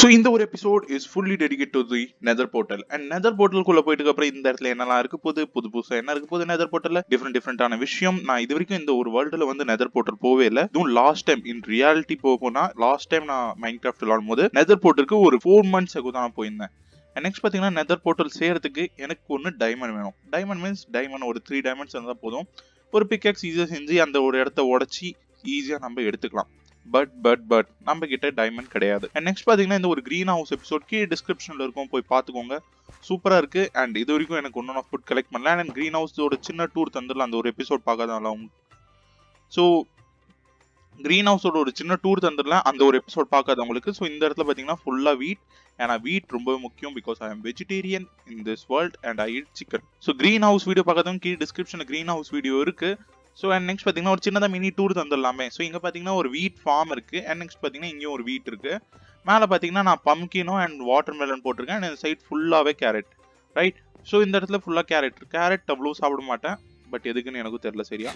so இந்த ஒரு episode is fully dedicate to the nether portal and nether போர்ட்டலுக்குள்ள போயிட்டு அப்புறம் இந்த இடத்துல என்னெல்லாம் இருக்கு போது புது புதுசா என்ன இருக்கு போது நெதர் போர்ட்டல்ல டிஃப்ரெண்ட் டிஃப்ரெண்டான விஷயம் நான் இது வரைக்கும் இந்த ஒரு வேர்ல்டுல வந்து நெதர் போர்ட்டல் போவே இல்லை இதுவும் லாஸ்ட் டைம் இன் ரியாலிட்டி போக போனா லாஸ்ட் டைம் நான் மைண்ட் கிராஃப்ட் விளாடும் போது நெதர் போர்ட்டலுக்கு ஒரு ஃபோர் மந்த்ஸ் தான் நான் போயிருந்தேன் நெக்ஸ்ட் பார்த்தீங்கன்னா நெதர் போர்ட்டல் செய்யறதுக்கு எனக்கு ஒன்று டைமண்ட் வேணும் டைமண்ட் மீன்ஸ் டைமண்ட் ஒரு த்ரீ டைமண்ட்ஸ் இருந்தால் போதும் ஒரு பிக்கெக்ஸ் ஈஸியாக செஞ்சு அந்த ஒரு இடத்த உடச்சி ஈஸியாக நம்ம எடுத்துக்கலாம் பட் பட் பட் நம்ம கிட்ட டைமண்ட் கிடையாது அண்ட் நெக்ஸ்ட் பாத்தீங்கன்னா இந்த ஒரு கிரீன் ஹவுஸ் எபிசோட் கீழே டிஸ்கிரிப்ஷன்ல இருக்கும் போய் பாத்துக்கோங்க சூப்பரா இருக்கு அண்ட் இது வரைக்கும் எனக்கு ஒன்றும் நான் ஃபுட் கலெக்ட் பண்ணல அண்ட் கிரீன் ஹவுஸோட சின்ன டூர் தந்துடலாம் அந்த ஒரு எபிசோட் பார்க்காதான் ஸோ கிரீன் ஹவுஸோட ஒரு சின்ன டூர் தந்துடலாம் அந்த ஒரு எபிசோட் பார்க்காதவங்களுக்கு ஸோ இந்த இடத்துல பார்த்தீங்கன்னா ஃபுல்லாக வீட் ஏன்னா வீட் ரொம்ப முக்கியம் because I am vegetarian in this world and I it chicken so green house video பார்க்காதவங்க கீழே டிஸ்கிரிப்ஷனில் கிரீன் ஹவுஸ் வீடியோ இருக்கு ஸோ அண்ட் நெக்ஸ்ட் பார்த்தீங்கன்னா ஒரு சின்னதாக மினி டூர் தந்துடலாமே ஸோ இங்கே பார்த்தீங்கன்னா ஒரு வீட் ஃபார்ம் இருக்கு அண்ட் நெக்ஸ்ட் பார்த்தீங்கன்னா இங்கேயும் ஒரு வீட் இருக்கு மேலே பார்த்தீங்கன்னா நான் பம்கினோ அண்ட் வாட்டர் மெலன் போட்டிருக்கேன் அண்ட் இந்த சைட் ஃபுல்லாகவே கேரட் ரைட் ஸோ இந்த இடத்துல ஃபுல்லாக கேரட் கேரட் அவ்வளோ சாப்பிட மாட்டேன் பட் எதுக்குன்னு எனக்கும் தெரியல சரியா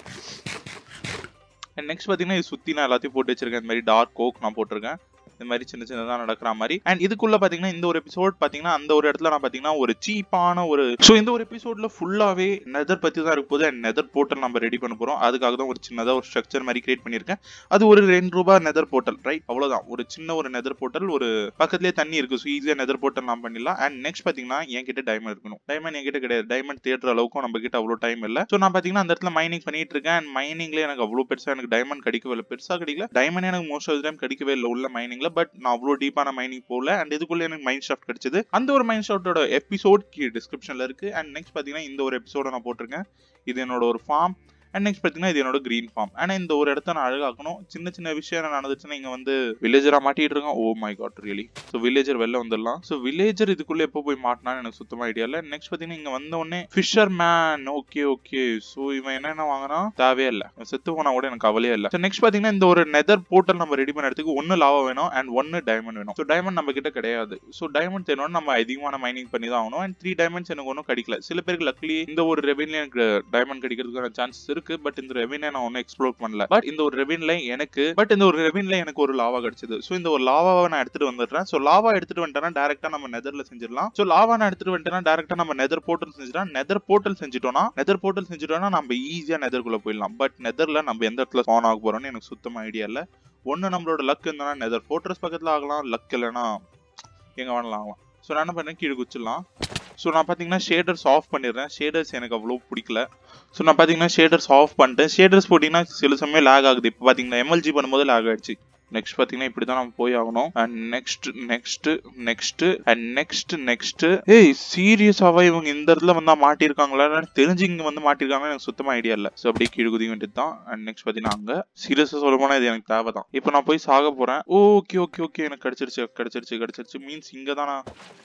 அண்ட் நெக்ஸ்ட் பார்த்தீங்கன்னா இது சுற்றி நான் எல்லாத்தையும் போட்டு வச்சிருக்கேன் இந்த மாதிரி டார்க் கோக் நான் போட்டிருக்கேன் இந்த மாதிரி சின்ன சின்னதாக நடக்கிற மாதிரி அண்ட் இதுக்குள்ள பாத்தீங்கன்னா இந்த ஒரு எபிசோட் பாத்தீங்கன்னா அந்த ஒரு இடத்துல நான் பாத்தீங்கன்னா ஒரு சீப்பான ஒரு ஸோ இந்த ஒரு எபிசோட்ல ஃபுல்லாவே நெதர் பத்தி தான் இருக்க போது அண்ட் நெதர் போர்ட்டல் நம்ம ரெடி பண்ண போறோம் அதுக்காக தான் ஒரு சின்னதா ஒரு ஸ்ட்ரக்சர் மாதிரி கிரியேட் பண்ணியிருக்கேன் அது ஒரு ரெண்டு ரூபாய் நெதர் போர்ட்டல் ரைட் அவ்வளவுதான் ஒரு சின்ன ஒரு நெதர் போர்ட்டல் ஒரு பக்கத்துலேயே தண்ணி இருக்கு ஸோ ஈஸியா நெதர் போர்ட்டல் நான் பண்ணிடலாம் அண்ட் நெக்ஸ்ட் பாத்தீங்கன்னா என்கிட்ட டைமண்ட் இருக்கணும் டைமண்ட் என்கிட்ட கிடையாது டைமண்ட் தேடுற அளவுக்கும் நம்ம கிட்ட அவ்வளோ டைம் இல்லை ஸோ நான் பாத்தீங்கன்னா அந்த இடத்துல மைனிங் பண்ணிட்டு இருக்கேன் அண்ட் மைனிங்ல எனக்கு அவ்வளோ பெருசா எனக்கு டைமண்ட் கிடைக்கவே இல்லை பெருசா கிடைக்கல டைமண்ட் எனக்கு மோஸ்ட் ஆஃப் டைம் கிடைக்கவே இல்லை உள்ள மைனிங்ல பட் நான் அவ்வளோ டீப்பான மைனிங் போகல அண்ட் இதுக்குள்ள எனக்கு மைண்ட் ஷாஃப்ட் கிடைச்சது அந்த ஒரு மைண்ட் ஷாஃப்டோட எபிசோட் கீழே டிஸ்கிரிப்ஷன்ல இருக்கு அண்ட் நெக்ஸ்ட் பாத்தீங்கன்னா இந்த ஒரு எபிசோட நான் போட்டிருக்கேன் இது என்னோட ஒரு ஃபார்ம் அண்ட் நெக்ஸ்ட் பார்த்தீங்கன்னா இது என்னோட கிரீன் ஃபார்ம் ஆனால் இந்த ஒரு இடத்த நான் அழகாக்கணும் சின்ன சின்ன விஷயம் என்ன நடந்துச்சுன்னா இங்கே வந்து வில்லேஜராக மாட்டிட்டு இருக்கோம் oh my god really so villager வெளில வந்துடலாம் ஸோ வில்லேஜர் இதுக்குள்ளே எப்போ போய் மாட்டினான்னு எனக்கு சுத்தமாக ஐடியா இல்லை நெக்ஸ்ட் பார்த்தீங்கன்னா இங்கே வந்த உடனே fisherman okay okay so இவன் என்னென்ன வாங்கினா தேவையே இல்லை செத்து போனா கூட எனக்கு கவலையே இல்லை ஸோ நெக்ஸ்ட் பார்த்தீங்கன்னா இந்த ஒரு நெதர் போர்ட்டல் நம்ம ரெடி பண்ண இடத்துக்கு ஒன்று லாவா வேணும் அண்ட் ஒன்று டைமண்ட் வேணும் ஸோ டைமண்ட் நம்ம கிட்ட கிடையாது ஸோ டைமண்ட் தேடணும் நம்ம அதிகமான மைனிங் பண்ணி தான் ஆகணும் அண்ட் த்ரீ டைமண்ட்ஸ் எனக்கு ஒன்றும் கிடைக்கல சில பேருக்கு லக்லி இந்த ஒரு ரெவென்யூ எனக்கு டைமண்ட் கிடைக்கிறதுக்கான சான்சஸ் இருக்கு பட் இந்த ரெவென்யூ நான் ஒன்றும் எக்ஸ்ப்ளோர் பண்ணல பட் இந்த ஒரு ரெவின்ல எனக்கு பட் இந்த ஒரு ரெவின்ல எனக்கு ஒரு லாவா கிடைச்சது ஸோ இந்த ஒரு லாவாவை நான் எடுத்துட்டு வந்துடுறேன் ஸோ லாவா எடுத்துட்டு வந்துட்டேன்னா டேரக்டா நம்ம நெதர்ல செஞ்சிடலாம் ஸோ லாவா நான் எடுத்துட்டு வந்துட்டேன்னா டேரக்டா நம்ம நெதர் போர்ட்டல் செஞ்சிடலாம் நெதர் போர்ட்டல் செஞ்சிட்டோம்னா நெதர் போர்ட்டல் செஞ்சிட்டோம்னா நம்ம ஈஸியா நெதர்க்குள்ள போயிடலாம் பட் நெதர்ல நம்ம எந்த இடத்துல ஆன் ஆக போறோம்னு எனக்கு சுத்தமா ஐடியா இல்லை ஒன்று நம்மளோட லக் இருந்தானா நெதர் போர்ட்டல்ஸ் பக்கத்துல ஆகலாம் லக் இல்லைன்னா எங்க வேணாலும் ஆகலாம் ஸோ நான் என்ன பண்ணேன் கீழே குச்சிடலாம் ஸோ நான் பார்த்தீங்கன்னா ஷேடர்ஸ் ஆஃப் பண்ணிடுறேன் ஷேடர்ஸ் எனக்கு அவ்வளோ பிடிக்கல ஸோ நான் பார்த்தீங்கன்னா ஷேடர்ஸ் ஆஃப் பண்ணிட்டேன் ஷேடர்ஸ் போட்டிங்கன்னா சில சமயம் லேக் ஆகுது இப்போ பார்த்தீங்கன்னா எம்எல்ஜி பண்ணும்போது லேக் ஆயிடுச்சு நெக்ஸ்ட் பார்த்தீங்கன்னா இப்படி தான் நம்ம போய் ஆகணும் and next next next and next next ஏய் சீரியஸாவா இவங்க இந்த இடத்துல வந்தா மாட்டிருக்காங்களா தெரிஞ்சு இங்க வந்து மாட்டிருக்காங்க எனக்கு சுத்தமா ஐடியா இல்லை ஸோ அப்படியே கீழ் குதி வேண்டியது தான் அண்ட் நெக்ஸ்ட் பார்த்தீங்கன்னா அங்கே சீரியஸாக சொல்ல போனால் இது எனக்கு தேவை தான் இப்போ நான் போய் சாக போறேன் ஓகே ஓகே ஓகே எனக்கு கிடைச்சிருச்சு கிடைச்சிருச்சு கிடைச்சிருச்சு மீன்ஸ் இங்கே தான் நான்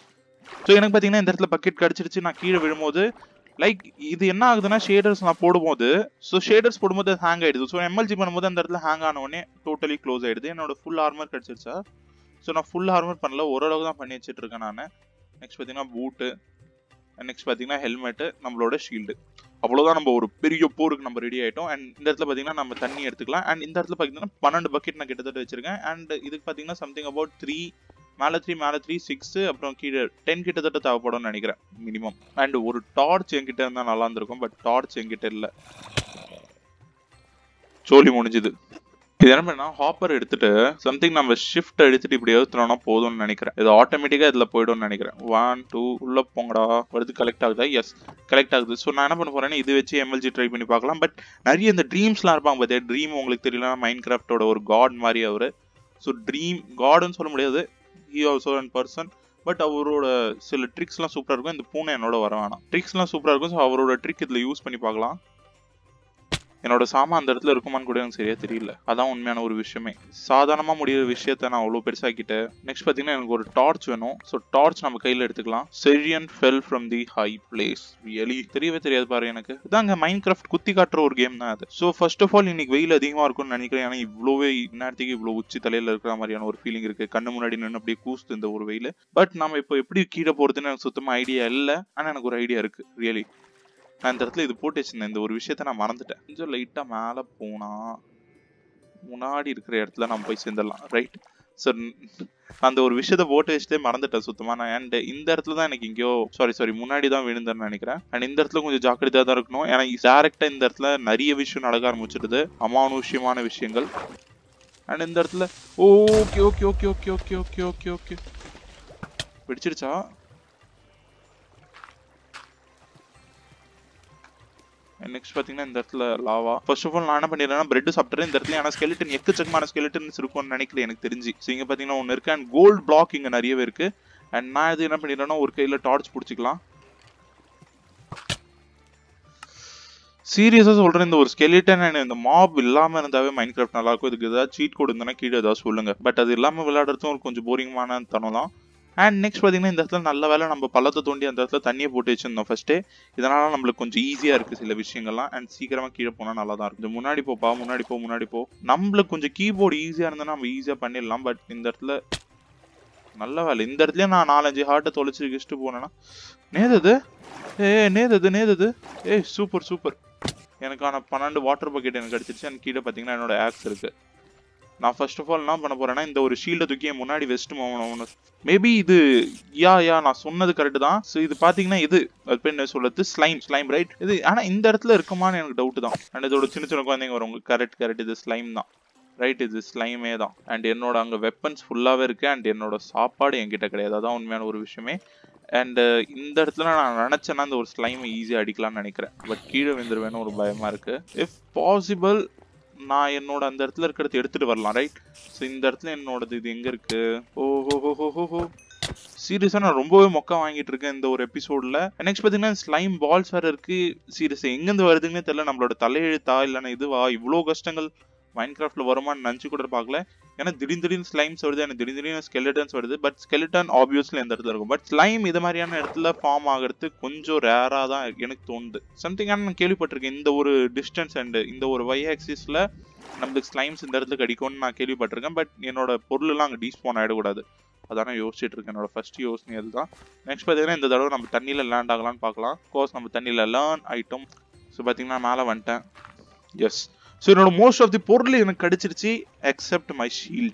ஸோ எனக்கு பார்த்தீங்கன்னா இந்த இடத்துல பக்கெட் கிடச்சிருச்சு நான் கீழே விழும்போது லைக் இது என்ன ஆகுதுன்னா ஷேடர்ஸ் நான் போடும்போது ஸோ ஷேடர்ஸ் போடும்போது ஹேங் ஆயிடுது ஸோ எம்எல்ஜி பண்ணும்போது அந்த இடத்துல ஹேங் ஆன உடனே டோட்டலி க்ளோஸ் ஆயிடுது என்னோட ஃபுல் ஆர்மர் கிடச்சிருச்சா ஸோ நான் ஃபுல் ஆர்மர் பண்ணல ஓரளவு தான் பண்ணி வச்சுட்டு இருக்கேன் நான் நெக்ஸ்ட் பார்த்தீங்கன்னா பூட்டு நெக்ஸ்ட் பார்த்தீங்கன்னா ஹெல்மெட்டு நம்மளோட ஷீல்டு அவ்வளோதான் நம்ம ஒரு பெரிய போருக்கு நம்ம ரெடி ஆகிட்டோம் அண்ட் இந்த இடத்துல பார்த்தீங்கன்னா நம்ம தண்ணி எடுத்துக்கலாம் அண்ட் இந்த இடத்துல பார்த்தீங்கன்னா பன்னெண்டு பக்கெட் நான் கிட்டத்தட்ட வச்சிருக்கேன் அண்ட் இதுக்கு பார்த்தீங்கன்னா சம்திங் அபவுட் த்ரீ மேலே த்ரீ மேலே த்ரீ சிக்ஸ் அப்புறம் கீழே டென் கிட்டத்தட்ட தேவைப்படும்னு நினைக்கிறேன் மினிமம் அண்ட் ஒரு டார்ச் என்கிட்ட இருந்தால் நல்லா இருந்திருக்கும் பட் டார்ச் என்கிட்ட இல்லை சோலி முடிஞ்சுது இது என்ன பண்ணா ஹாப்பர் எடுத்துட்டு சம்திங் நம்ம ஷிஃப்ட் எடுத்துட்டு இப்படி ஏற்றுனோம்னா போதும்னு நினைக்கிறேன் இது ஆட்டோமேட்டிக்கா இதுல போயிடும்னு நினைக்கிறேன் ஒன் டூ உள்ள போங்கடா வருது கலெக்ட் ஆகுதா எஸ் கலெக்ட் ஆகுது ஸோ நான் என்ன பண்ண போறேன்னா இது வச்சு எம்எல்ஜி ட்ரை பண்ணி பார்க்கலாம் பட் நிறைய இந்த ட்ரீம்ஸ்லாம் இருப்பாங்க பார்த்தியா ட்ரீம் உங்களுக்கு தெரியல மைண்ட் கிராஃப்டோட ஒரு காட் மாதிரி அவரு ஸோ ட்ரீம் காடுன்னு சொல்ல முடியாது he also an person but அவரோட சில ட்ரிக்ஸ்லாம் சூப்பராக இருக்கும் இந்த பூனை என்னோட வர வேணாம் ட்ரிக்ஸ்லாம் சூப்பராக இருக்கும் ஸோ அவரோட ட்ரிக் இதில் யூஸ் பண்ணி பார்க்கலாம் என்னோட சாமான் அந்த இடத்துல இருக்குமான்னு கூட எனக்கு சரியா தெரியல அதான் உண்மையான ஒரு விஷயமே சாதாரணமாக முடியிற விஷயத்த நான் அவ்வளோ பெருசாக்கிட்டேன் நெக்ஸ்ட் பார்த்தீங்கன்னா எனக்கு ஒரு டார்ச் வேணும் ஸோ டார்ச் நம்ம கையில் எடுத்துக்கலாம் செரியன் fell from the high place really தெரியவே தெரியாது பாரு எனக்கு இதாங்க மைண்ட் கிராஃப்ட் குத்தி காட்டுற ஒரு கேம் தான் அது ஸோ ஃபர்ஸ்ட் ஆஃப் ஆல் இன்னைக்கு வெயில் அதிகமாக இருக்கும்னு நினைக்கிறேன் ஏன்னா இவ்வளோவே இந்நேரத்துக்கு இவ்வளோ உச்சி தலையில் இருக்கிற மாதிரியான ஒரு ஃபீலிங் இருக்கு கண்ணு முன்னாடி நின்று அப்படியே கூஸ்து இந்த ஒரு வெயில் பட் நம்ம இப்போ எப்படி கீழே போகிறதுன்னு எனக்கு சுத்தமாக ஐடியா இல்லை ஆனால் எனக்கு ஒரு ஐடியா இருக்கு ரியலி நான் இந்த இடத்துல இது போட்டு வச்சிருந்தேன் இந்த ஒரு விஷயத்த நான் மறந்துட்டேன் கொஞ்சம் லைட்டா மேல போனா முன்னாடி இருக்கிற இடத்துல நம்ம போய் சேர்ந்துடலாம் ரைட் ஸோ அந்த ஒரு விஷயத்த போட்டு வச்சுட்டே மறந்துட்டேன் சுத்தமா நான் அண்ட் இந்த இடத்துல தான் எனக்கு எங்கேயோ சாரி சாரி முன்னாடி தான் விழுந்தேன்னு நினைக்கிறேன் அண்ட் இந்த இடத்துல கொஞ்சம் ஜாக்கிரதையா தான் இருக்கணும் ஏன்னா டேரக்டா இந்த இடத்துல நிறைய விஷயம் நடக்க ஆரம்பிச்சிடுது அமானுஷ்யமான விஷயங்கள் அண்ட் இந்த இடத்துல okay okay okay okay okay okay okay okay பிடிச்சிருச்சா நெக்ஸ்ட் பார்த்தீங்கன்னா இந்த இடத்துல லாவா ஃபர்ஸ்ட் ஆஃப் ஆல் நான் என்ன பண்ணிடுறேன்னா பிரெட் சாப்பிட்றேன் இந்த இடத்துல ஆனால் ஸ்கெலிட்டன் எக்கச்சக்கமான ஸ்கெலிட்டன்ஸ் இருக்கும்னு நினைக்கிறேன் எனக்கு தெரிஞ்சு ஸோ இங்கே பார்த்தீங்கன்னா ஒன்று இருக்கு அண்ட் கோல்ட் பிளாக் இங்கே நிறையவே இருக்கு அண்ட் நான் இது என்ன பண்ணிடுறேன்னா ஒரு கையில் டார்ச் பிடிச்சிக்கலாம் சீரியஸாக சொல்கிறேன் இந்த ஒரு ஸ்கெலிட்டன் அண்ட் இந்த மாப் இல்லாமல் இருந்தாவே மைண்ட் கிராஃப்ட் நல்லா இருக்கும் இதுக்கு ஏதாவது சீட் கோட் இருந்தால் கீழே ஏதாவது சொல்லுங்க பட் அது இல்லாமல் விளையாடுறதும் ஒரு கொஞ்சம் போரிங்மான தனம் தான் அண்ட் நெக்ஸ்ட் பார்த்தீங்கன்னா இந்த இடத்துல நல்ல வேலை நம்ம பள்ளத்தை தோண்டி அந்த இடத்துல தண்ணியை போட்டு வச்சிருந்தோம் ஃபர்ஸ்ட்டு இதனால நம்மளுக்கு கொஞ்சம் ஈஸியாக இருக்குது சில விஷயங்கள்லாம் அண்ட் சீக்கிரமாக கீழே போனால் நல்லா தான் இருக்கும் முன்னாடி போப்பா முன்னாடி போ முன்னாடி போ நம்மளுக்கு கொஞ்சம் கீபோர்டு ஈஸியாக இருந்ததுன்னா நம்ம ஈஸியாக பண்ணிடலாம் பட் இந்த இடத்துல நல்ல வேலை இந்த இடத்துல நான் நாலஞ்சு ஹார்ட்டை தொலைச்சி வச்சுட்டு போனேன்னா நேதது ஏ நேதது நேதது ஏ சூப்பர் சூப்பர் எனக்கான பன்னெண்டு வாட்டர் பக்கெட் எனக்கு கிடச்சிருச்சு அண்ட் கீழே பார்த்தீங்கன்னா என்னோட ஆக்ஸ் இருக்குது நான் ஃபர்ஸ்ட் ஆஃப் ஆல் என்ன பண்ண போறேன்னா இந்த ஒரு ஷீல்டை தூக்கி என் முன்னாடி வெஸ்ட் ஒன்று மேபி இது யா யா நான் சொன்னது கரெக்ட் தான் ஸோ இது பார்த்தீங்கன்னா இது அது பேர் என்ன சொல்றது ஸ்லைம் ஸ்லைம் ரைட் இது ஆனால் இந்த இடத்துல இருக்குமான்னு எனக்கு டவுட் தான் அண்ட் இதோட சின்ன சின்ன குழந்தைங்க வரும் கரெக்ட் கரெக்ட் இது ஸ்லைம் தான் ரைட் இது ஸ்லைமே தான் அண்ட் என்னோட அங்கே வெப்பன்ஸ் ஃபுல்லாகவே இருக்கு அண்ட் என்னோட சாப்பாடு என்கிட்ட கிடையாது அதான் உண்மையான ஒரு விஷயமே அண்ட் இந்த இடத்துல நான் நினச்சேன்னா இந்த ஒரு ஸ்லைமை ஈஸியாக அடிக்கலாம்னு நினைக்கிறேன் பட் கீழே விழுந்துருவேன்னு ஒரு பயமா இருக்கு இஃப் பாசிபிள் நான் என்னோட அந்த இடத்துல இருக்கிறத எடுத்துட்டு வரலாம் ரைட் ஸோ இந்த இடத்துல என்னோடது இது எங்க இருக்கு ஓஹோ ஹோ ஹோ ஹோ ஹோ சீரியஸாக நான் ரொம்பவே மொக்க வாங்கிட்டு இருக்கேன் இந்த ஒரு எபிசோட்ல நெக்ஸ்ட் பார்த்தீங்கன்னா ஸ்லைம் பால்ஸ் வேற இருக்கு சீரியஸ் எங்கேருந்து வருதுன்னே தெரியல நம்மளோட தலையெழுத்தா இல்லைன்னா இதுவா இவ்வளோ கஷ்டங்கள் மைண்ட் கிராஃப்ட்ல வருமான்னு நினச்சி கூட பார்க்கல ஏன்னா திடீர்னு திடீர்னு ஸ்லைம்ஸ் வருது எனக்கு திடீர்னு திடீர்னு ஸ்கெலிட்டன்ஸ் வருது பட் ஸ்கெலிட்டன் ஆப்வியஸ்லி எந்த இடத்துல இருக்கும் பட் ஸ்லைம் இது மாதிரியான இடத்துல ஃபார்ம் ஆகிறது கொஞ்சம் ரேராக தான் எனக்கு தோணுது சம்திங் ஆனால் நான் கேள்விப்பட்டிருக்கேன் இந்த ஒரு டிஸ்டன்ஸ் அண்ட் இந்த ஒரு வை ஆக்சிஸில் நம்மளுக்கு ஸ்லைம்ஸ் இந்த இடத்துல கிடைக்கும்னு நான் கேள்விப்பட்டிருக்கேன் பட் என்னோட பொருளெல்லாம் அங்கே டீஸ்பான் ஆகிடக்கூடாது அதான் நான் யோசிச்சுட்டு இருக்கேன் என்னோட ஃபர்ஸ்ட் யோசனை அதுதான் நெக்ஸ்ட் பார்த்தீங்கன்னா இந்த தடவை நம்ம தண்ணியில் லேண்ட் ஆகலாம்னு பார்க்கலாம் கோர்ஸ் நம்ம தண்ணியில் லேர்ன் ஐட்டம் ஸோ பார்த்தீங்கன்னா மேலே வந்துட்டேன் எஸ் ஸோ என்னோட மோஸ்ட் ஆஃப் தி பொருள் எனக்கு கிடைச்சிருச்சு except my shield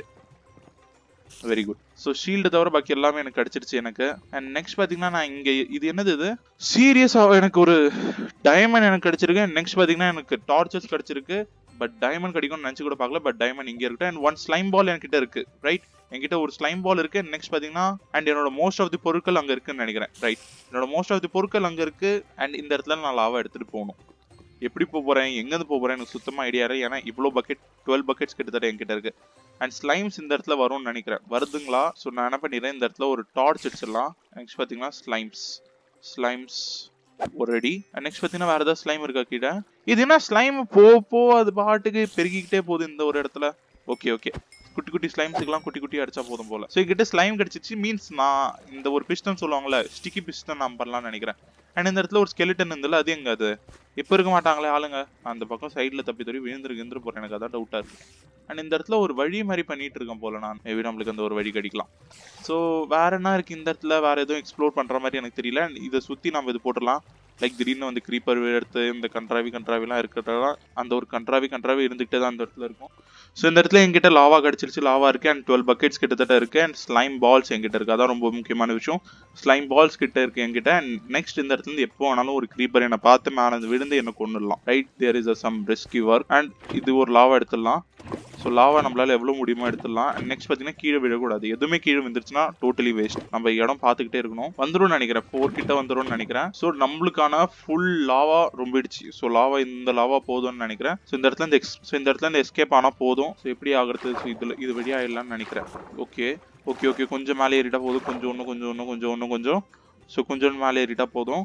very good so shield தவிர பாக்கி எல்லாமே எனக்கு கிடைச்சிருச்சு எனக்கு அண்ட் நெக்ஸ்ட் பார்த்தீங்கன்னா நான் இங்கே இது என்னது இது சீரியஸாக எனக்கு ஒரு டைமண்ட் எனக்கு கிடைச்சிருக்கு நெக்ஸ்ட் பார்த்தீங்கன்னா எனக்கு டார்ச்சர்ஸ் கிடைச்சிருக்கு பட் டைமண்ட் கிடைக்கும்னு நினச்சி கூட பார்க்கல பட் டைமண்ட் இங்கே இருக்கு அண்ட் ஒன் ஸ்லைம் பால் என்கிட்ட இருக்கு ரைட் என்கிட்ட ஒரு ஸ்லைம் பால் இருக்கு நெக்ஸ்ட் பார்த்தீங்கன்னா அண்ட் என்னோட மோஸ்ட் ஆஃப் தி பொருட்கள் அங்கே இருக்குன்னு நினைக்கிறேன் ரைட் என்னோட மோஸ்ட் ஆஃப் தி பொருட்கள் அங்கே இருக்கு அண்ட் இந்த இடத்துல நான் லாவா எடுத்துட்டு போகணும் எப்படி போக போறேன் எங்கேருந்து போக போறேன் எனக்கு சுத்தமா ஐடியா இல்லை ஏன்னா இவ்வளோ பக்கெட் டுவெல் பக்கெட்ஸ் கிட்டத்தட்ட என்கிட்ட இருக்கு அண்ட் ஸ்லைம்ஸ் இந்த இடத்துல வரும்னு நினைக்கிறேன் வருதுங்களா ஸோ நான் என்ன பண்ணிடுறேன் இந்த இடத்துல ஒரு டார்ச் அடிச்சிடலாம் நெக்ஸ்ட் பார்த்தீங்கன்னா ஸ்லைம்ஸ் ஸ்லைம்ஸ் ஒரு அடி நெக்ஸ்ட் பார்த்தீங்கன்னா வேற ஏதாவது ஸ்லைம் இருக்கா கீழே இது என்ன ஸ்லைம் போ போ அது பாட்டுக்கு பெருகிக்கிட்டே போகுது இந்த ஒரு இடத்துல ஓகே ஓகே குட்டி குட்டி ஸ்லைம்ஸுக்கெல்லாம் குட்டி குட்டி அடிச்சா போதும் போல ஸோ கிட்ட ஸ்லைம் கிடைச்சிச்சு மீன்ஸ் நான் இந்த ஒரு பிஸ்டன் சொல்லுவாங்கல்ல ஸ்டிக்கி பிஸ்டன் நான் பண்ணலாம்னு நினைக்கிறேன் அண்ட் இந்த இடத்துல ஒரு ஸ்கெலிட்டன் இருந்தல அது எங்க அது இப்போ இருக்க மாட்டாங்களே ஆளுங்க அந்த பக்கம் சைடில் தப்பி தப்பி விழுந்துருக்கு விழுந்துரு போறேன் எனக்கு அதான் டவுட்டா இருக்கு அண்ட் இந்த இடத்துல ஒரு வழி மாதிரி பண்ணிட்டு இருக்கேன் போல நான் மேபி நம்மளுக்கு அந்த ஒரு வழி கிடைக்கலாம் ஸோ வேற என்ன இருக்கு இந்த இடத்துல வேற எதுவும் எக்ஸ்ப்ளோர் பண்ற மாதிரி எனக்கு தெரியல And இதை சுத்தி நம்ம இது போட்டுடலாம் லைக் திடீர்னு வந்து க்ரீப்பர் எடுத்து இந்த கன்ட்ராவி கன்ட்ராவிலாம் இருக்கிறதெல்லாம் அந்த ஒரு கன்ட்ராவி கன்ட்ராவி இருந்துகிட்டே தான் அந்த இடத்துல இருக்கும் ஸோ இந்த இடத்துல என்கிட்ட லாவா கிடச்சிருச்சு லாவா இருக்கு அண்ட் டுவெல் பக்கெட்ஸ் கிட்டத்தட்ட இருக்கு அண்ட் ஸ்லைம் பால்ஸ் என்கிட்ட இருக்கு அதான் ரொம்ப முக்கியமான விஷயம் ஸ்லைம் பால்ஸ் கிட்ட இருக்கு என்கிட்ட அண்ட் நெக்ஸ்ட் இந்த இடத்துல இருந்து எப்போ வேணாலும் ஒரு க்ரீப்பர் என்னை பார்த்து மேலே விழுந்து என்ன கொண்டுடலாம் right there is a some rescue work and இது ஒரு லாவா எடுத்துடலாம் ஸோ லாவா நம்மளால எவ்வளோ முடியுமோ எடுத்துடலாம் நெக்ஸ்ட் பார்த்தீங்கன்னா கீழே விழக்கூடாது எதுவுமே கீழே வந்துருச்சுன்னா டோட்டலி வேஸ்ட் நம்ம இடம் பார்த்துக்கிட்டே இருக்கணும் வந்துடும் நினைக்கிறேன் ஃபோர் கிட்ட வந்துடும் நினைக்கிறேன் ஸோ நம்மளுக்கான ஃபுல் லாவா ரொம்பிடுச்சு ஸோ லாவா இந்த லாவா போதும்னு நினைக்கிறேன் ஸோ இந்த இடத்துல இந்த எக்ஸ் ஸோ இந்த இடத்துல இந்த எஸ்கேப் ஆனால் போதும் ஸோ எப்படி ஆகுறது ஸோ இதில் இது வழியாக ஆயிடலாம்னு நினைக்கிறேன் ஓகே ஓகே ஓகே கொஞ்சம் மேலே ஏறிட்டா போதும் கொஞ்சம் ஒன்று கொஞ்சம் ஒன்று கொஞ்சம் ஒன்று கொஞ்சம் ஸோ கொஞ்சம் மேலே ஏறிட்டா போதும்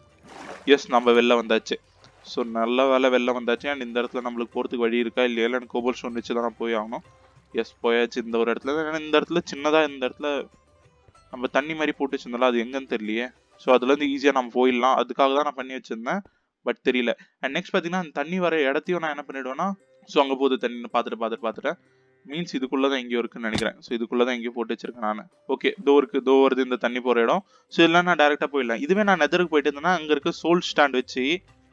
எஸ் நம்ம வெளில வந்தாச்சு ஸோ நல்ல வேலை வெளில வந்தாச்சு அண்ட் இந்த இடத்துல நம்மளுக்கு போகிறதுக்கு வழி இருக்கா இல்லையா எனக்கு கோபல் ஸ்டோன் வச்சு தான் போய் ஆகணும் எஸ் போயாச்சு இந்த ஒரு இடத்துல ஏன்னா இந்த இடத்துல சின்னதாக இந்த இடத்துல நம்ம தண்ணி மாதிரி போட்டு வச்சிருந்தாலும் அது எங்கன்னு தெரியலையே ஸோ அதுலேருந்து ஈஸியாக நம்ம போயிடலாம் அதுக்காக தான் நான் பண்ணி வச்சிருந்தேன் பட் தெரியல அண்ட் நெக்ஸ்ட் பார்த்தீங்கன்னா அந்த தண்ணி வர இடத்தையும் நான் என்ன பண்ணிடுவேன்னா ஸோ அங்கே போகுது தண்ணி பார்த்துட்டு பார்த்துட்டு பார்த்துட்டேன் மீன்ஸ் இதுக்குள்ளே தான் எங்கேயோ இருக்குன்னு நினைக்கிறேன் ஸோ இதுக்குள்ளே தான் எங்கேயோ போட்டு வச்சிருக்கேன் நான் ஓகே தோ இருக்கு தோ வருது இந்த தண்ணி போகிற இடம் ஸோ இதெல்லாம் நான் டேரெக்டாக போயிடலாம் இதுவே நான் நெதருக்கு போயிட்டு இருந்தேன்னா அங்கே இருக்க சோல் ஸ்டாண்ட் வச்சு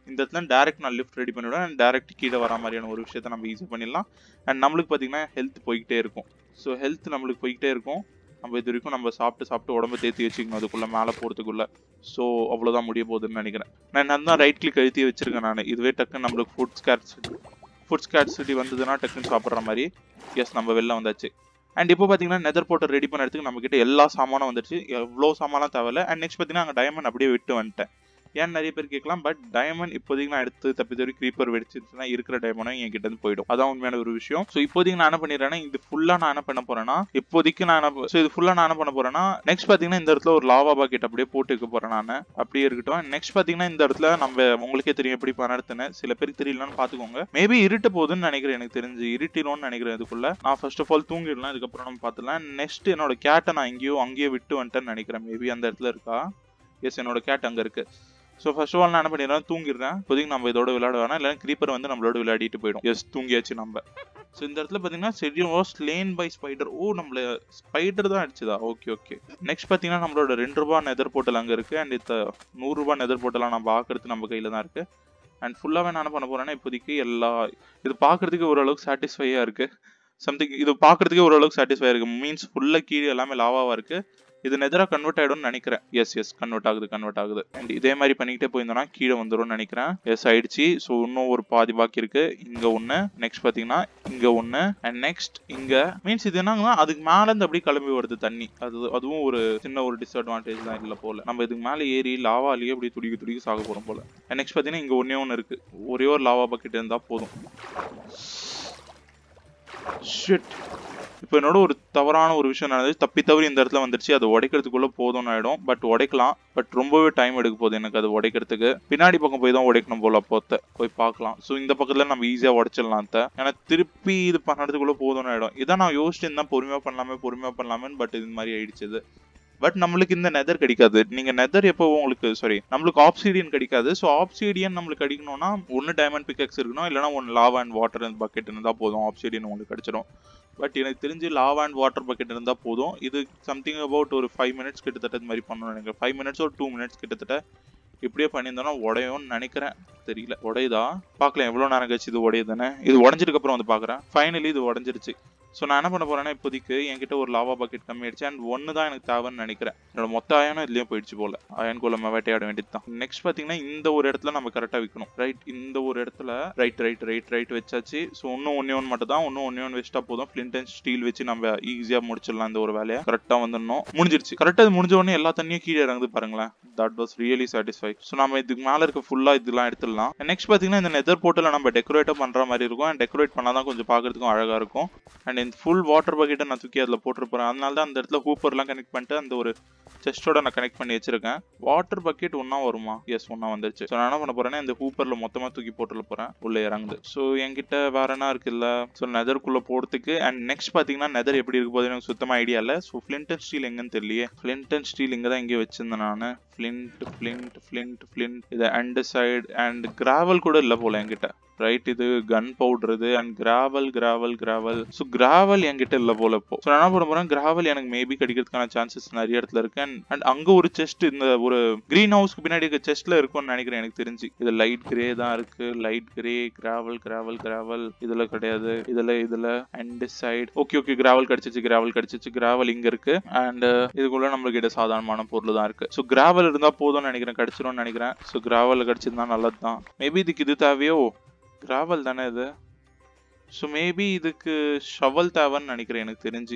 இந்த இடத்துல டேரக்ட் நான் லிஃப்ட் ரெடி பண்ணிவிடுவேன் அண்ட் டேரக்ட் கீழே வர மாதிரியான ஒரு விஷயத்த நம்ம ஈஸி பண்ணிடலாம் அண்ட் நம்மளுக்கு பார்த்தீங்கன்னா ஹெல்த் போய்கிட்டே இருக்கும் ஸோ ஹெல்த் நம்மளுக்கு போய்கிட்டே இருக்கும் நம்ம இது வரைக்கும் நம்ம சாப்பிட்டு சாப்பிட்டு உடம்ப தேத்தி வச்சுக்கணும் அதுக்குள்ள மேலே போகிறதுக்குள்ள ஸோ அவ்வளோதான் முடிய போகுதுன்னு நினைக்கிறேன் நான் நான் தான் ரைட் கிளிக் அழுத்தி வச்சிருக்கேன் நான் இதுவே டக்குன்னு நம்மளுக்கு ஃபுட் ஸ்கேர்சிட்டி ஃபுட் ஸ்கேர்சிட்டி வந்ததுன்னா டக்குன்னு சாப்பிட்ற மாதிரி எஸ் நம்ம வெளில வந்தாச்சு அண்ட் இப்போ பார்த்தீங்கன்னா நெதர் போட்டர் ரெடி பண்ண இடத்துக்கு நம்ம கிட்ட எல்லா சாமானும் வந்துருச்சு எவ்வளோ சாமான்லாம் தேவையில்ல அண்ட் நெக்ஸ்ட் பார்த்தீங்கன்னா அங்கே டைமண்ட் அப்படியே விட்டு வந்துட்டேன் ஏன் நிறைய பேர் கேட்கலாம் பட் டைமண்ட் இப்போதைக்கு நான் எடுத்து தப்பி தவறி க்ரீப்பர் வெடிச்சிருச்சுன்னா இருக்கிற டைமண்டும் என்கிட்ட இருந்து போயிடும் அதான் உண்மையான ஒரு விஷயம் ஸோ இப்போதைக்கு நான் என்ன பண்ணிடுறேன்னா இது ஃபுல்லாக நான் என்ன பண்ண போறேன்னா இப்போதைக்கு நான் என்ன ஸோ இது ஃபுல்லாக நான் என்ன பண்ண போறேன்னா நெக்ஸ்ட் பார்த்தீங்கன்னா இந்த இடத்துல ஒரு லாவா பாக்கெட் அப்படியே போட்டு வைக்க போறேன் நான் அப்படியே இருக்கட்டும் நெக்ஸ்ட் பார்த்தீங்கன்னா இந்த இடத்துல நம்ம உங்களுக்கே தெரியும் எப்படி நடத்துன்னு சில பேருக்கு தெரியலன்னு பார்த்துக்கோங்க மேபி இருட்ட போகுதுன்னு நினைக்கிறேன் எனக்கு தெரிஞ்சு இருட்டிடும்னு நினைக்கிறேன் இதுக்குள்ள நான் ஃபர்ஸ்ட் ஆஃப் ஆல் தூங்கிடலாம் இதுக்கப்புறம் நம்ம பார்த்துலாம் நெக்ஸ்ட் என்னோட கேட்டை நான் எங்கேயோ அங்கேயே விட்டு வந்துட்டேன்னு நினைக்கிறேன் மேபி அந்த இடத்துல இருக்கா எஸ் என்னோட கேட் அங்கே இருக்கு ஸோ ஃபர்ஸ்ட் ஆஃப் ஆல் நான் என்ன பண்ணிடுறேன் தூங்கிடுறேன் இப்போதைக்கு நம்ம இதோட விளையாட வேணாம் இல்லை க்ரீப்பர் வந்து நம்மளோட விளையாடிட்டு போயிடும் எஸ் தூங்கியாச்சு நம்ம ஸோ இந்த இடத்துல பார்த்தீங்கன்னா செடியும் ஸ்லேன் பை ஸ்பைடர் ஓ நம்மள ஸ்பைடர் தான் அடிச்சுதா ஓகே ஓகே நெக்ஸ்ட் பார்த்தீங்கன்னா நம்மளோட ரெண்டு ரூபா நெதர் போட்டல் அங்கே இருக்குது அண்ட் இந்த நூறுரூபா நெதர் போட்டலாம் நம்ம பார்க்கறது நம்ம கையில் தான் இருக்குது அண்ட் ஃபுல்லாகவே நான் என்ன பண்ண போகிறேன்னா இப்போதைக்கு எல்லா இது பார்க்கறதுக்கு ஓரளவுக்கு சாட்டிஸ்ஃபையாக இருக்குது சம்திங் இது பார்க்கறதுக்கே ஓரளவுக்கு சாட்டிஸ்ஃபை இருக்குது மீன்ஸ் ஃபுல்லாக கீழே எல்லாமே லாவாவாக இருக்குது இது நெதரா கன்வெர்ட் ஆயிடும்னு நினைக்கிறேன் எஸ் எஸ் கன்வெர்ட் ஆகுது கன்வெர்ட் ஆகுது அண்ட் இதே மாதிரி பண்ணிக்கிட்டே போயிருந்தோம்னா கீழே வந்துரும்னு நினைக்கிறேன் எஸ் ஆயிடுச்சு ஸோ இன்னும் ஒரு பாதி பாக்கி இருக்கு இங்க ஒண்ணு நெக்ஸ்ட் பாத்தீங்கன்னா இங்க ஒண்ணு அண்ட் நெக்ஸ்ட் இங்க மீன்ஸ் இது என்னங்கன்னா அதுக்கு மேல இருந்து அப்படியே கிளம்பி வருது தண்ணி அது அதுவும் ஒரு சின்ன ஒரு டிஸ்அட்வான்டேஜ் தான் இல்ல போல நம்ம இதுக்கு மேல ஏறி லாவாலேயே அப்படியே துடிக்க துடிக்க சாக போறோம் போல நெக்ஸ்ட் பாத்தீங்கன்னா இங்க ஒன்னே ஒன்று இருக்கு ஒரே ஒரு லாவா பக்கெட் இருந்தா போதும் ஷிட் இப்போ என்னோட ஒரு தவறான ஒரு விஷயம் நடந்துச்சு தப்பி தவறி இந்த இடத்துல வந்துருச்சு அது உடைக்கிறதுக்குள்ள போதும்னு ஆயிடும் பட் உடைக்கலாம் பட் ரொம்பவே டைம் எடுக்க போகுது எனக்கு அது உடைக்கிறதுக்கு பின்னாடி பக்கம் போய் தான் உடைக்கணும் போல அப்போத்த போய் பார்க்கலாம் ஸோ இந்த பக்கத்துல நம்ம ஈஸியாக உடைச்சிடலாம் ஏன்னா திருப்பி இது பண்ணுறதுக்குள்ள போதும்னு ஆயிடும் இதான் நான் யோசிச்சு இருந்தா பொறுமையா பண்ணலாமே பொறுமையா பண்ணலாமேன்னு பட் இது மாதிரி ஆயிடுச்சு பட் நம்மளுக்கு இந்த நெதர் கிடைக்காது நீங்க நெதர் எப்போ உங்களுக்கு சாரி நம்மளுக்கு ஆப்சீடியன் கிடைக்காது ஸோ ஆப்சீடியன் நம்மளுக்கு கிடைக்கணும்னா ஒன்று டைமண்ட் பிக்கெக்ஸ் இருக்கணும் இல்லைனா ஒன்று லாவ் அண்ட் வாட்டர் பக்கெட் இருந்தால் போதும் ஆப்சீடியன் உங்களுக்கு கிடைச்சிடும் பட் எனக்கு தெரிஞ்சு லாவ் அண்ட் வாட்டர் பக்கெட் இருந்தால் போதும் இது சம்திங் அபவுட் ஒரு ஃபைவ் மினிட்ஸ் கிட்டத்தட்ட இது மாதிரி பண்ணணும்னு நினைக்கிறேன் ஃபைவ் மினிட்ஸ் ஒரு டூ மினிட்ஸ் கிட்டத்தட்ட இப்படியே பண்ணியிருந்தோம்னா உடையும்னு நினைக்கிறேன் தெரியல உடையுதா பார்க்கலாம் எவ்வளோ நேரம் கழிச்சு இது உடையுதுன்னு இது உடஞ்சதுக்கு அப்புறம் வந்து பார்க்குறேன் ஃபைனலி இது உடஞ்சிருச்சு ஸோ நான் என்ன பண்ண போறேன்னா இப்போதைக்கு என்கிட்ட ஒரு லாவா பக்கெட் கம்மி ஆயிடுச்சு அண்ட் ஒன்று தான் எனக்கு தேவைன்னு நினைக்கிறேன் என்னோட மொத்த அயனும் இதுலயும் போயிடுச்சு போல அயன் குள்ள வேட்டையாட வேண்டியது தான் நெக்ஸ்ட் பார்த்தீங்கன்னா இந்த ஒரு இடத்துல நம்ம கரெக்டாக வைக்கணும் ரைட் இந்த ஒரு இடத்துல ரைட் ரைட் ரைட் ரைட் வச்சாச்சு ஸோ இன்னும் ஒன்னே ஒன்று மட்டும் தான் இன்னும் ஒன்னே ஒன்று வச்சுட்டா போதும் ஃபிளிண்ட் அண்ட் ஸ்டீல் வச்சு நம்ம ஈஸியாக முடிச்சிடலாம் இந்த ஒரு வேலையை கரெக்டாக வந்துடணும் முடிஞ்சிருச்சு கரெக்டாக இது முடிஞ்ச உடனே எல்லா தண்ணியும் கீழே இறங்குது பாருங்களேன் that was really satisfy so நம்ம இதுக்கு மேலே இருக்க ஃபுல்லாக இதெல்லாம் எடுத்துடலாம் நெக்ஸ்ட் பார்த்தீங்கன்னா இந்த நெதர் போர்ட்டில் நம்ம டெக்கரேட்டாக பண்ணுற மாதிரி இருக்கும் அண்ட் டெக்கரேட் பண்ணால் தான் கொஞ்சம் பார்க்கறதுக்கும் அழகாக இருக்கும் அண்ட் இந்த ஃபுல் வாட்டர் பக்கெட்டை நான் தூக்கி அதில் போட்டிருப்பேன் அதனால தான் அந்த இடத்துல ஹூப்பர்லாம் கனெக்ட் பண்ணிட்டு அந்த ஒரு செஸ்டோட நான் கனெக்ட் பண்ணி வச்சிருக்கேன் வாட்டர் பக்கெட் ஒன்றா வருமா எஸ் ஒன்றா வந்துருச்சு ஸோ நான் என்ன பண்ண போறேன்னா இந்த ஹூப்பரில் மொத்தமாக தூக்கி போட்டுல போகிறேன் உள்ளே இறங்குது ஸோ என்கிட்ட வேற என்ன இருக்குல்ல ஸோ நெதருக்குள்ளே போகிறதுக்கு அண்ட் நெக்ஸ்ட் பார்த்தீங்கன்னா நெதர் எப்படி இருக்கு போது எனக்கு சுத்தமாக ஐடியா இல்லை ஸோ ஃப்ளிண்ட் அண்ட் ஸ்டீல் எங்கன்னு தெரியலையே ஃப்ளிண்ட் அண்ட் ஸ்டீல் இங்கே தான் இங்கே வச்சிருந்தேன் நான் ஃப்ளிண்ட் ஃப்ளிண்ட் ஃப்ளிண்ட் ஃப்ளிண்ட் இது அண்ட் சைடு அண்ட் கிராவல் கூட இல்லை போல என்கிட்ட ரைட் இது கன் பவுடர் இது and gravel gravel gravel so gravel என்கிட்ட இல்லை போல இப்போ ஸோ நான் என்ன பண்ண போறேன் கிராவல் எனக்கு மேபி கிடைக்கிறதுக்கான சான்சஸ் நிறைய இடத்துல இருக்கு அண்ட் அண்ட் அங்க ஒரு செஸ்ட் இந்த ஒரு கிரீன் ஹவுஸ்க்கு பின்னாடி இருக்க செஸ்ட்ல இருக்கும்னு நினைக்கிறேன் எனக்கு தெரிஞ்சு இது லைட் கிரே தான் இருக்கு light grey gravel gravel gravel இதுல கிடையாது இதுல இதுல and side okay okay gravel கிடைச்சிச்சு கிராவல் கிடைச்சிச்சு கிராவல் இங்க இருக்கு அண்ட் இதுக்குள்ள நம்மளுக்கு கிட்ட சாதாரணமான பொருள் தான் இருக்கு ஸோ கிராவல் இருந்தா போதும்னு நினைக்கிறேன் கிடைச்சிரும்னு நினைக்கிறேன் ஸோ கிராவல் கிடைச்சிருந்தா நல்லது தான் மேபி இதுக்கு இது தேவையோ கிராவல் தானே இது ஸோ மேபி இதுக்கு ஷவல் தேவைன்னு நினைக்கிறேன் எனக்கு தெரிஞ்சு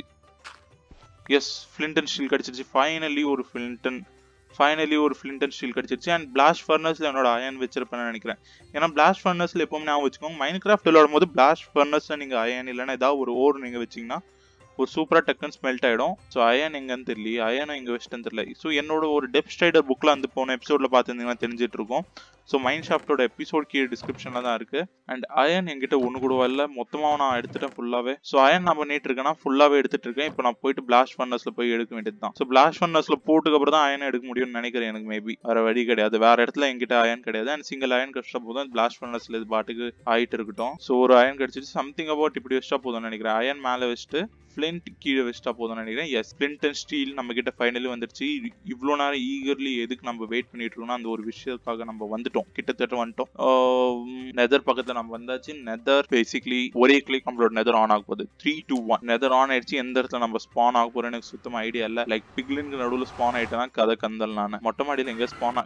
எஸ் ஃப்ளின்டன் ஸ்டீல் கிடச்சிருச்சு ஃபைனலி ஒரு ஃப்ளின்டன் ஃபைனலி ஒரு ஃப்ளின்டன் ஸ்டீல் கிடச்சிருச்சு அண்ட் பிளாஷ் ஃபர்னஸில் என்னோட அயன் வச்சிருப்பேன்னு நினைக்கிறேன் ஏன்னா பிளாஷ் ஃபர்னஸில் எப்பவுமே ஞாபகம் வச்சுக்கோங்க மைண்ட் கிராஃப்ட் விளையாடும் போது பிளாஷ் ஃபர்னஸில் நீங்கள் அயன் இல்லைன்னா ஏதாவது ஒரு ஓர் நீங்கள் வச்சிங்கன்னா ஒரு சூப்பராக டக்குன்னு ஸ்மெல்ட் ஆகிடும் ஸோ அயன் எங்கன்னு தெரியல அயன் எங்கே வச்சுட்டேன்னு தெரியல ஸோ என்னோட ஒரு டெப் ஸ்டைடர் புக்கில் வந்து போன எபிசோடில் பார்த்துருந்தீங்கன்னா தெரிஞ்சிட்டு இருக்கும் ஸோ மைண்ட் ஷாஃப்டோட எபிசோட் கீழே டிஸ்கிரிப்ஷனில் தான் இருக்குது அண்ட் அயன் என்கிட்ட ஒன்று கூட இல்லை மொத்தமாக நான் எடுத்துட்டேன் ஃபுல்லாகவே ஸோ அயன் நான் பண்ணிட்டு இருக்கேன்னா ஃபுல்லாகவே எடுத்துட்டு இருக்கேன் இப்போ நான் போயிட்டு பிளாஷ் ஃபர்னஸில் போய் எடுக்க வேண்டியது தான் ஸோ பிளாஷ் ஃபர்னஸில் போட்டுக்கு அப்புறம் தான் அயன் எடுக்க முடியும்னு நினைக்கிறேன் எனக்கு மேபி வேறு வழி கிடையாது வேறு இடத்துல என்கிட்ட அயன் கிடையாது அண்ட் சிங்கிள் அயன் கிடச்சா போதும் பிளாஷ் ஃபர்னஸில் இது பாட்டுக்கு ஆகிட்டு இருக்கட்டும் ஸோ ஒரு அயன் கிடச்சிட்டு சம்திங் அபவுட் இப்படி வச்சா போதும்னு நினைக்கிறேன் அயன் மேலே வச்சுட்டு ஃப்ளிண்ட் கீழே வச்சுட்டா போதும்னு நினைக்கிறேன் எஸ் ஃப்ளிண்ட் அண்ட் ஸ்டீல் நம்ம கிட்ட ஃபைனலி வந்துருச்சு இவ்வளோ நேரம் ஈகர்லி எதுக்கு நம்ம வெயிட் பண்ணிட்டு இருக்கோம்னா அந்த ஒரு விஷயத்துக்காக நம்ம வந்துட்டோம் வந்துட்டோம் கிட்டத்தட்ட வந்துட்டோம் நெதர் பக்கத்துல நம்ம வந்தாச்சு நெதர் பேசிக்லி ஒரே கிளிக் நம்மளோட நெதர் ஆன் ஆக போகுது three two one nether on ஆயிடுச்சு எந்த இடத்துல நம்ம ஸ்பான் ஆக போறோம் எனக்கு சுத்தமா ஐடியா இல்ல லைக் பிக்லினுக்கு நடுவில் ஸ்பான் ஆயிட்டேன்னா கதை கந்தல் நான் மொட்டை மாடியில் எங்க ஸ்பான்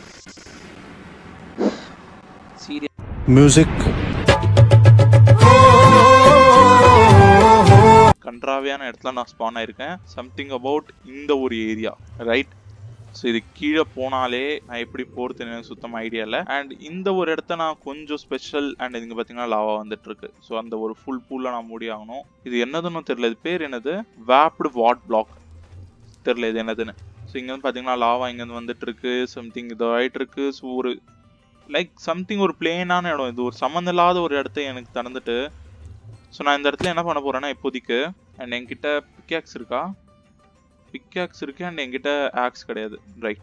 சீரியஸ் music கன்றாவியான இடத்துல நான் ஸ்பான் ஆயிருக்கேன் சம்திங் அபவுட் இந்த ஒரு ஏரியா ரைட் ஸோ இது கீழே போனாலே நான் எப்படி போகிறதுன்னு எனக்கு சுத்தமாக ஐடியா இல்லை அண்ட் இந்த ஒரு இடத்த நான் கொஞ்சம் ஸ்பெஷல் அண்ட் இங்கே பார்த்தீங்கன்னா லாவா வந்துட்டு இருக்கு ஸோ அந்த ஒரு ஃபுல் பூலில் நான் மூடி ஆகணும் இது என்னதுன்னு தெரியல இது பேர் என்னது வேப்டு வாட் பிளாக் தெரியல இது என்னதுன்னு ஸோ இங்கே வந்து பார்த்தீங்கன்னா லாவா இங்கேருந்து வந்துட்டு இருக்கு சம்திங் இது ஆயிட்டு இருக்கு ஸோ ஒரு லைக் சம்திங் ஒரு பிளேனான இடம் இது ஒரு சம்மந்தம் இல்லாத ஒரு இடத்த எனக்கு திறந்துட்டு ஸோ நான் இந்த இடத்துல என்ன பண்ண போறேன்னா இப்போதைக்கு அண்ட் என்கிட்ட பிக்காக்ஸ் இருக்கா பிக்காக்ஸ் இருக்கு அண்ட் என்கிட்ட ஆக்ஸ் கிடையாது ரைட்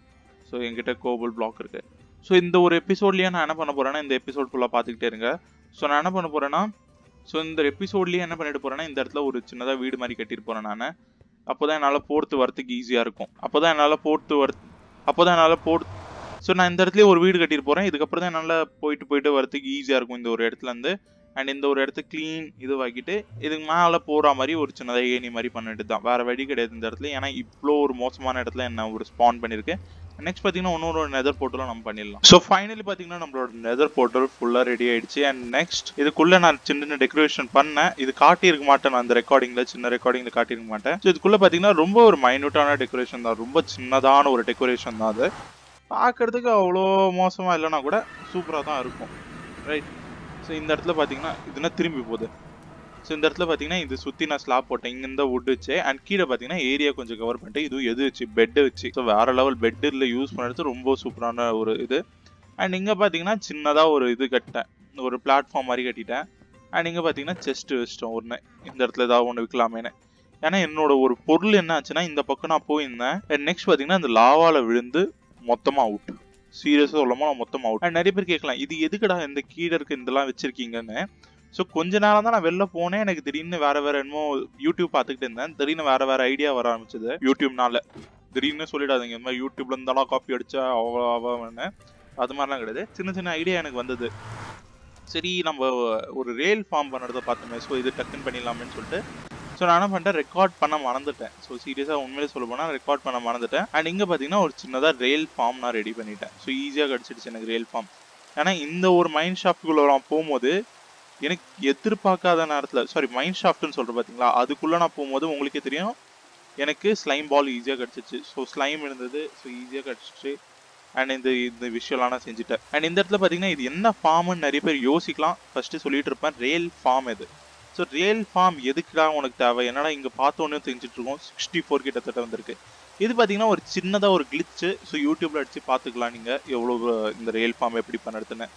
ஸோ என்கிட்ட கோபுல் பிளாக் இருக்கு ஸோ இந்த ஒரு எபிசோட்லயே நான் என்ன பண்ண போறேன்னா இந்த எபிசோட் ஃபுல்லாக பார்த்துக்கிட்டே இருங்க ஸோ நான் என்ன பண்ண போறேன்னா ஸோ இந்த எபிசோட்லயே என்ன பண்ணிட்டு போறேன்னா இந்த இடத்துல ஒரு சின்னதாக வீடு மாதிரி கட்டிட்டு போறேன் நான் அப்போதான் என்னால் போர்த்து வரத்துக்கு ஈஸியாக இருக்கும் அப்போதான் என்னால் போர்த்து வர அப்போதான் என்னால் போர் ஸோ நான் இந்த இடத்துல ஒரு வீடு கட்டிட்டு போறேன் இதுக்கப்புறம் தான் என்னால் போயிட்டு போயிட்டு வரதுக்கு ஈஸியாக இருக்கும் இந்த ஒரு இடத்துல இருந்து அண்ட் இந்த ஒரு இடத்த க்ளீன் இதுவாக்கிட்டு இதுக்கு மேலே போகிற மாதிரி ஒரு சின்னதாக ஏணி மாதிரி பண்ணிட்டு தான் வேற வழி கிடையாது இந்த இடத்துல ஏன்னா இவ்வளோ ஒரு மோசமான இடத்துல என்ன ஒரு ஸ்பான் பண்ணியிருக்கு நெக்ஸ்ட் பார்த்தீங்கன்னா இன்னொரு ஒரு நெதர் போர்ட்டலும் நம்ம பண்ணிடலாம் ஸோ ஃபைனலி பார்த்தீங்கன்னா நம்மளோட நெதர் போர்ட்டல் ஃபுல்லாக ரெடி ஆயிடுச்சு அண்ட் நெக்ஸ்ட் இதுக்குள்ளே நான் சின்ன சின்ன டெக்கரேஷன் பண்ணேன் இது காட்டியிருக்க மாட்டேன் நான் அந்த ரெக்கார்டிங்கில் சின்ன ரெக்கார்டிங்கில் காட்டியிருக்க மாட்டேன் ஸோ இதுக்குள்ளே பார்த்தீங்கன்னா ரொம்ப ஒரு மைனூட்டான டெக்கரேஷன் தான் ரொம்ப சின்னதான ஒரு டெக்கரேஷன் தான் அது பார்க்கறதுக்கு அவ்வளோ மோசமாக இல்லைன்னா கூட சூப்பராக தான் இருக்கும் ரைட் ஸோ இந்த இடத்துல பார்த்தீங்கன்னா இதுனா திரும்பி போகுது ஸோ இந்த இடத்துல பார்த்தீங்கன்னா இது சுற்றி நான் ஸ்லாப் போட்டேன் இங்கேருந்து வுட் வச்சு அண்ட் கீழே பார்த்தீங்கன்னா ஏரியா கொஞ்சம் கவர் பண்ணிட்டு இதுவும் எது வச்சு பெட்டு வச்சு ஸோ வேற லெவல் பெட்டில் யூஸ் பண்ணுறது ரொம்ப சூப்பரான ஒரு இது அண்ட் இங்கே பார்த்தீங்கன்னா சின்னதாக ஒரு இது கட்டேன் ஒரு பிளாட்ஃபார்ம் மாதிரி கட்டிட்டேன் அண்ட் இங்கே பார்த்தீங்கன்னா செஸ்ட் வச்சிட்டோம் ஒன்று இந்த இடத்துல ஏதாவது ஒன்று விற்கலாமேன்னு ஏன்னா என்னோட ஒரு பொருள் என்ன ஆச்சுன்னா இந்த பக்கம் நான் போயிருந்தேன் நெக்ஸ்ட் பார்த்தீங்கன்னா இந்த லாவால விழுந்து மொத்தமாக அவுட் சீரியஸாக சொல்லாம நான் மொத்தமாக அவுட் நிறைய பேர் கேட்கலாம் இது எதுக்குடா இந்த கீழே இருக்கு இதெல்லாம் வச்சிருக்கீங்கன்னு ஸோ கொஞ்ச நேரம் தான் நான் வெளில போனேன் எனக்கு திடீர்னு வேற வேற என்னமோ யூடியூப் பார்த்துக்கிட்டு இருந்தேன் திடீர்னு வேற வேற ஐடியா வர ஆரம்பிச்சது யூடியூப்னால திடீர்னு சொல்லிடாதீங்க இந்த மாதிரி யூடியூப்ல இருந்தாலும் காப்பி அடிச்சா அவ்வளோ அவன்னு அது மாதிரிலாம் கிடையாது சின்ன சின்ன ஐடியா எனக்கு வந்தது சரி நம்ம ஒரு ரேல் ஃபார்ம் பண்ணுறத பார்த்தோமே ஸோ இது டக்குன்னு பண்ணிடலாமேன்னு சொல்லிட்டு ஸோ நான் என்ன பண்ணிட்டேன் ரெக்கார்ட் பண்ண மறந்துட்டேன் ஸோ சீரியஸாக உண்மையிலே சொல்ல போனால் ரெக்கார்ட் பண்ண மறந்துட்டேன் அண்ட் இங்கே பார்த்தீங்கன்னா ஒரு சின்னதாக ரேல் ஃபார்ம் நான் ரெடி பண்ணிட்டேன் ஸோ ஈஸியாக கிடச்சிடுச்சு எனக்கு ரேல் ஃபார்ம் ஏன்னா இந்த ஒரு மைண்ட் ஷாஃப்ட்டுக்குள்ளே நான் போகும்போது எனக்கு எதிர்பார்க்காத நேரத்தில் சாரி மைண்ட் ஷாஃப்ட்னு சொல்கிறேன் பார்த்தீங்களா அதுக்குள்ளே நான் போகும்போது உங்களுக்கே தெரியும் எனக்கு ஸ்லைம் பால் ஈஸியாக கிடச்சிச்சு ஸோ ஸ்லைம் இருந்தது ஸோ ஈஸியாக கிடச்சிச்சு அண்ட் இந்த இந்த விஷயம்லாம் நான் செஞ்சுட்டேன் அண்ட் இந்த இடத்துல பார்த்தீங்கன்னா இது என்ன ஃபார்ம்னு நிறைய பேர் யோசிக்கலாம் ஃபர்ஸ்ட் சொல்லிட்டு இருப்பேன் ரேல் ஃபார்ம் இது ஸோ ரியல் ஃபார்ம் எதுக்குடா உனக்கு தேவை என்னடா இங்கே பார்த்தோன்னே தெரிஞ்சுட்டு இருக்கோம் சிக்ஸ்டி ஃபோர் கிட்டத்தட்ட வந்திருக்கு இது பார்த்தீங்கன்னா ஒரு சின்னதாக ஒரு கிளிச்சு ஸோ யூடியூப்ல அடிச்சு பார்த்துக்கலாம் நீங்கள் எவ்வளோ இந்த ரியல் ஃபார்ம் எப்படி பண்ணுறதுன்னு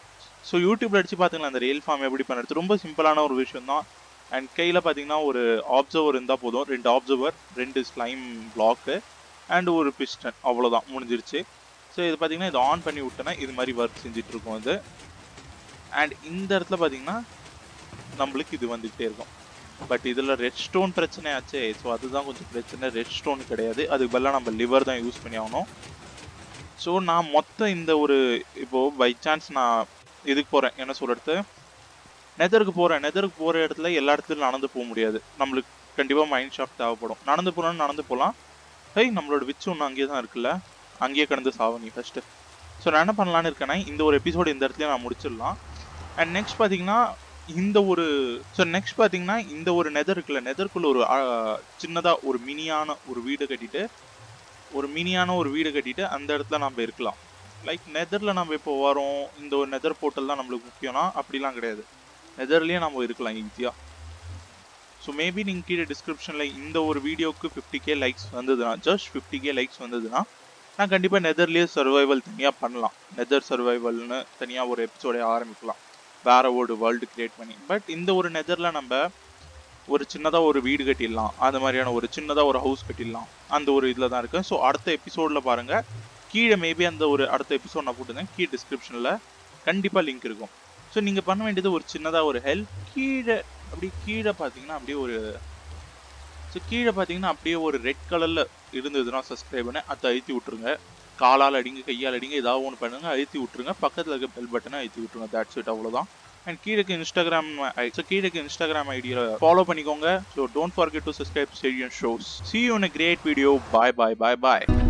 ஸோ யூடியூப்ல அடிச்சு பார்த்துக்கலாம் இந்த ரியல் ஃபார்ம் எப்படி பண்ணுறது ரொம்ப சிம்பிளான ஒரு விஷயம் தான் அண்ட் கையில் பார்த்தீங்கன்னா ஒரு ஆப்சர்வர் இருந்தால் போதும் ரெண்டு ஆப்சர்வர் ரெண்டு ஸ்லைம் பிளாக்கு அண்ட் ஒரு பிஸ்டன் அவ்வளோதான் முடிஞ்சிருச்சு ஸோ இது பார்த்தீங்கன்னா இது ஆன் பண்ணி விட்டேன்னா இது மாதிரி ஒர்க் செஞ்சுட்டு இருக்கோம் இது அண்ட் இந்த இடத்துல பார்த்தீங்கன்னா நம்மளுக்கு இது வந்துகிட்டே இருக்கும் பட் இதில் ரெட் ஸ்டோன் பிரச்சனை ஆச்சு ஸோ அதுதான் கொஞ்சம் பிரச்சனை ரெட் ஸ்டோன் கிடையாது அதுக்கு பதிலாக நம்ம லிவர் தான் யூஸ் பண்ணி ஆகணும் ஸோ நான் மொத்தம் இந்த ஒரு இப்போது பை சான்ஸ் நான் இதுக்கு போகிறேன் என்ன சொல்கிறது நெதருக்கு போகிறேன் நெதருக்கு போகிற இடத்துல எல்லா இடத்துலையும் நடந்து போக முடியாது நம்மளுக்கு கண்டிப்பாக மைண்ட் ஷாஃப்ட் தேவைப்படும் நடந்து போகணும்னு நடந்து போகலாம் ஹேய் நம்மளோட விச்சு ஒன்று அங்கேயே தான் இருக்குல்ல அங்கேயே கடந்து சாவ நீ ஃபஸ்ட்டு ஸோ நான் என்ன பண்ணலான்னு இருக்கேன்னா இந்த ஒரு எபிசோடு இந்த இடத்துல நான் முடிச்சிடலாம் அண்ட் நெக்ஸ்ட் பார்த்தீங்கன்னா இந்த ஒரு ஸோ நெக்ஸ்ட் பார்த்தீங்கன்னா இந்த ஒரு நெதர் இருக்குல்ல நெதருக்குள்ள ஒரு சின்னதாக ஒரு மினியான ஒரு வீடு கட்டிட்டு ஒரு மினியான ஒரு வீடு கட்டிட்டு அந்த இடத்துல நம்ம இருக்கலாம் லைக் நெதரில் நம்ம இப்போ வரோம் இந்த ஒரு நெதர் போர்ட்டல் தான் நம்மளுக்கு முக்கியம்னா அப்படிலாம் கிடையாது நெதர்லேயே நம்ம இருக்கலாம் ஈஸியாக ஸோ மேபி நீங்கள் கீழே டிஸ்கிரிப்ஷனில் இந்த ஒரு வீடியோவுக்கு ஃபிஃப்டி கே லைக்ஸ் வந்ததுன்னா ஜஸ்ட் ஃபிஃப்டி கே லைக்ஸ் வந்ததுன்னா நான் கண்டிப்பாக நெதர்லேயே சர்வைவல் தனியாக பண்ணலாம் நெதர் சர்வைவல்னு தனியாக ஒரு எபிசோடே ஆரம்பிக்கலாம் வேற ஒரு வேர்ல்டு கிரியேட் பண்ணி பட் இந்த ஒரு நெதரில் நம்ம ஒரு சின்னதாக ஒரு வீடு கட்டிடலாம் அந்த மாதிரியான ஒரு சின்னதாக ஒரு ஹவுஸ் கட்டிடலாம் அந்த ஒரு இதில் தான் இருக்குது ஸோ அடுத்த எபிசோடில் பாருங்கள் கீழே மேபி அந்த ஒரு அடுத்த எபிசோட் நான் போட்டுருந்தேன் கீழே டிஸ்கிரிப்ஷனில் கண்டிப்பாக லிங்க் இருக்கும் ஸோ நீங்கள் பண்ண வேண்டியது ஒரு சின்னதாக ஒரு ஹெல்ப் கீழே அப்படி கீழே பார்த்தீங்கன்னா அப்படியே ஒரு ஸோ கீழே பார்த்தீங்கன்னா அப்படியே ஒரு ரெட் கலரில் இருந்ததுன்னா சப்ஸ்கிரைப் பண்ண அதை அழுத்தி விட்ருங்க காலால் அடிங்க கையால் அடிங்க ஏதாவது ஒன்று பண்ணுங்க அழுத்தி விட்டுருங்க பக்கத்தில் இருக்க பெல் பட்டனை அழுத்தி விட்டுருங்க தேட்ஸ் இட் அவ்வளோதான் அண்ட் கீழே இன்ஸ்டாகிராம் ஸோ கீழே இன்ஸ்டாகிராம் ஐடியில் ஃபாலோ பண்ணிக்கோங்க so don't forget to subscribe stadium shows see you in a great video bye bye bye bye